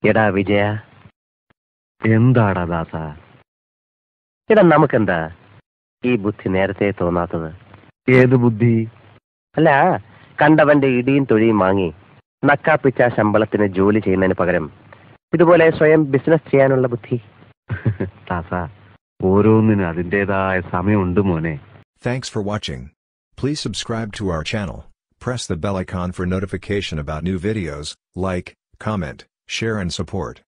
എടാ വിജയ എന്താടാ ദാസ എടാ നമുക്കെന്താ ഈ ബുദ്ധി നേരത്തെ തോന്നാത്തത് ഏത് ബുദ്ധി അല്ല കണ്ടവന്റെ ഇടിയും തൊഴിയും വാങ്ങി നക്കാപ്പിച്ച ശമ്പളത്തിന് ജോലി ചെയ്യുന്നതിന് പകരം ഇതുപോലെ സ്വയം ബിസിനസ് ചെയ്യാനുള്ള ബുദ്ധി ദാസ ഓരോന്നിനും അതിൻ്റെതായ സമയമുണ്ട് മോനെ Thanks for watching. Please subscribe to our channel, press the bell icon for notification about new videos, like, comment, share and support.